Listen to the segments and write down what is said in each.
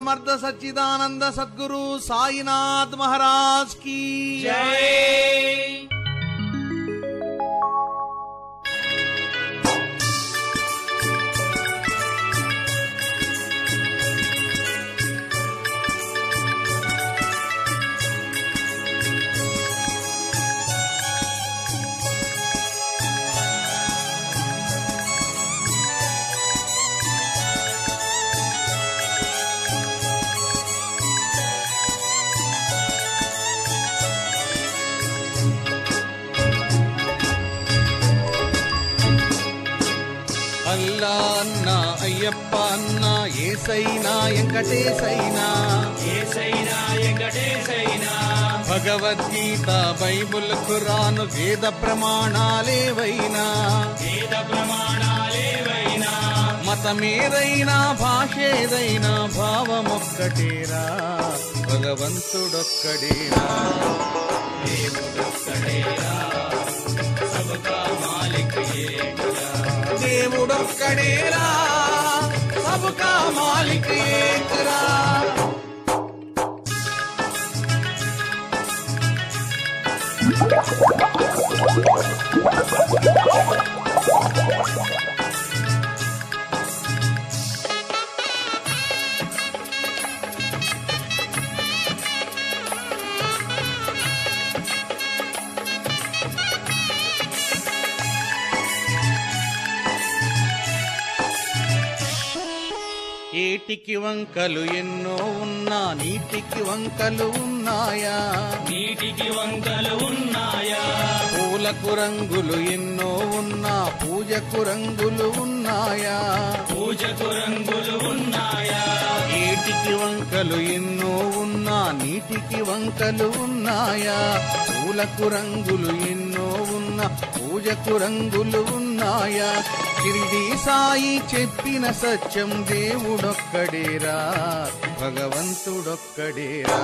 సమర్థ సచ్చిదానంద సద్గురు సాయినాథ్ మహారాజ్ కీ జై అల్లా అన్న అయ్యప్ప అన్న ఏసైనా వెంకటేశైనా ఏసైనా వెంకటేశైనా భగవద్గీత బైబుల్ ఖురాను వేద ప్రమాణాలేవైనా వేద ప్రమాణాలేవైనా మతమేదైనా భాషేదైనా భావమొక్కటేరా భగవంతుడొక్కడేరా దేవుడొక్కడేరా సబకా మాలిక్ ఏకురా దేవుడొక్కడేరా సబకా మాలిక్ ఏకరా ఏటికి వంకలు ఎన్నో ఉన్నా నీటికి వంకలు ఉన్నాయా నీటికి వంకలు ఉన్నాయా పూలకు రంగులు ఎన్నో ఉన్నా పూజకు రంగులు ఉన్నాయా పూజకు రంగులు ఉన్నాయా ఏటికి వంకలు ఎన్నో ఉన్నా నీటికి వంకలు ఉన్నాయా పూలకు రంగులు ఎన్నో ఉన్నా పూజకు రంగులు ఉన్నాయా షిరిడి సాయి చెప్పిన సత్యం దేవుడొక్కడేరా భగవంతుడొక్కడేరా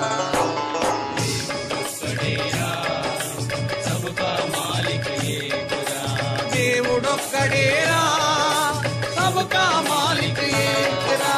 ఒక్కడేరా సబకా మాలిక్ ఏకురా దేవుడొక్కడేరా సబకా మాలిక్ ఏకరా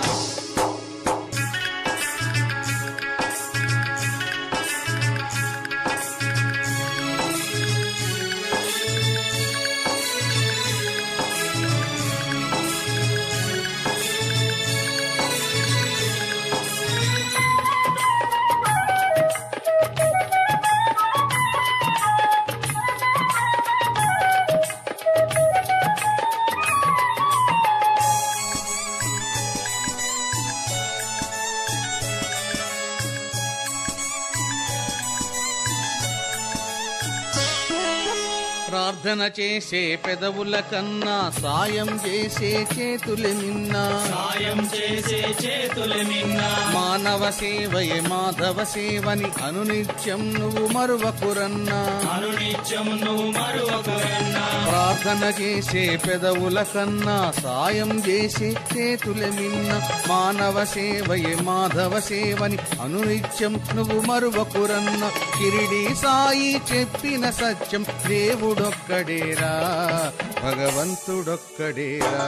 ప్రార్థన చేసే పెదవుల కన్నా సాయం చేసే చేతులు నిన్నా సాయం చేసే చేతులు మిన్నా మానవ సేవయే మాధవ సేవని అనునిత్యం నువ్వు మరువకురన్నా అనునిత్యం నువ్వు మరొకరన్నా ప్రార్థన చేసే పెదవుల కన్నా సాయం చేసే చేతుల మిన్న మానవ సేవయే మాధవ సేవని అనునిత్యం నువ్వు మరువకురన్న కిరిడి సాయి చెప్పిన సత్యం దేవుడొక్కడేరా భగవంతుడొక్కడేరా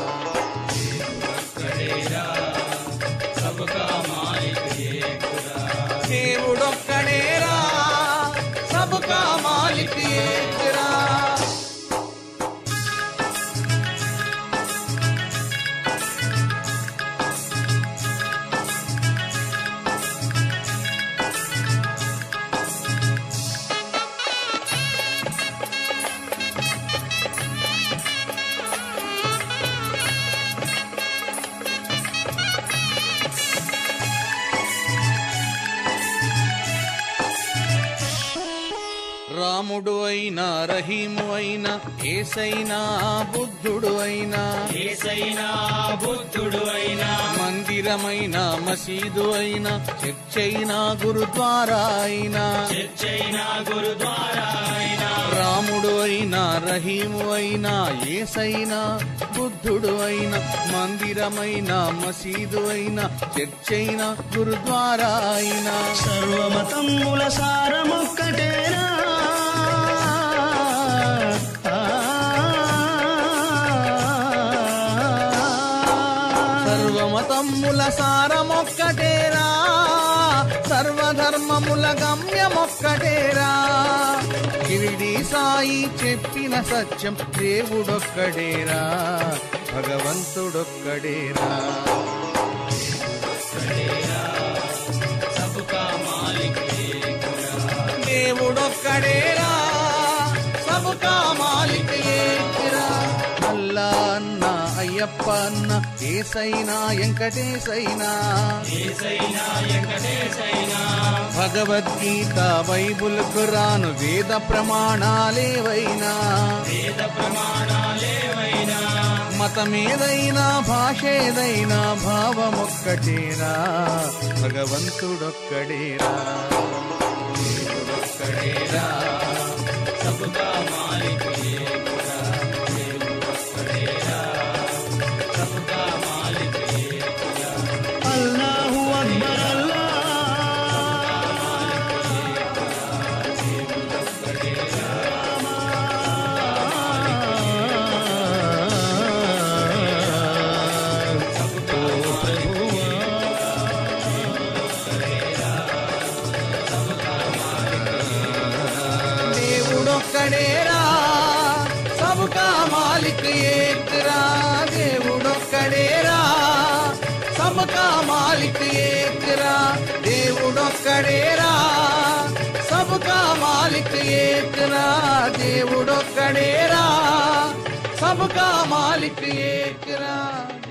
ఒక్కడేరా సబకా మాలిక్ ఏకురా దేవుడొక్కడేరా సబకా మాలిక్ ఏకరా రాముడు అయినా రహీము అయినా ఏసైనా బుద్ధుడు అయినా ఏసైనా బుద్ధుడు అయినా మందిరమైన మసీదు అయినా చర్చైనా గురుద్వారా అయినా చర్చైనా గురుద్వారా అయినా రాముడు అయినా రహీము అయినా ఏసైనా బుద్ధుడు అయినా మందిరమైన మసీదు అయినా చర్చైనా గురుద్వారా అయినా సర్వమతముల సారమొక్కటేరా ఆ, సర్వమతం సర్వధర్మముల సారమొక్కటేరా సర్వధర్మముల గమ్యమొక్కటేరా కిరిడి సాయి చెప్పిన సత్యం దేవుడొక్కడేరా భగవంతుడొక్కడేరా सबका मालिक एक దేవుడొక్కడేరా సబుకా మాలిక్ ఏకరా అల్లా అన్న అయ్యప్ప అన్న ఏసైనా వెంకటేశైనా ఏసైనా వెంకటేశైనా భగవద్గీత బైబుల్ ఖురాను వేద ప్రమాణాలేవైనా వేద ప్రమాణాలేవైనా మతమేదైనా భాషేదైనా భావమొక్కటేరా భగవంతుడొక్కడేరా దేవుడొక్కడేరా सबका मालिक एक सबका मालिक एक అల్లాహు అక్బర్ అల్లా దేవుడొక్కడేరా సబుకా మాలిక్ ఏకరా దేవుడొక్కడేరా సబుకా మాలిక్ ఏకరా దేవుడొక్కడేరా సబుకా మాలిక్ ఏకరా దేవుడొక్కడేరా సబుకా మాలిక్ ఏకరా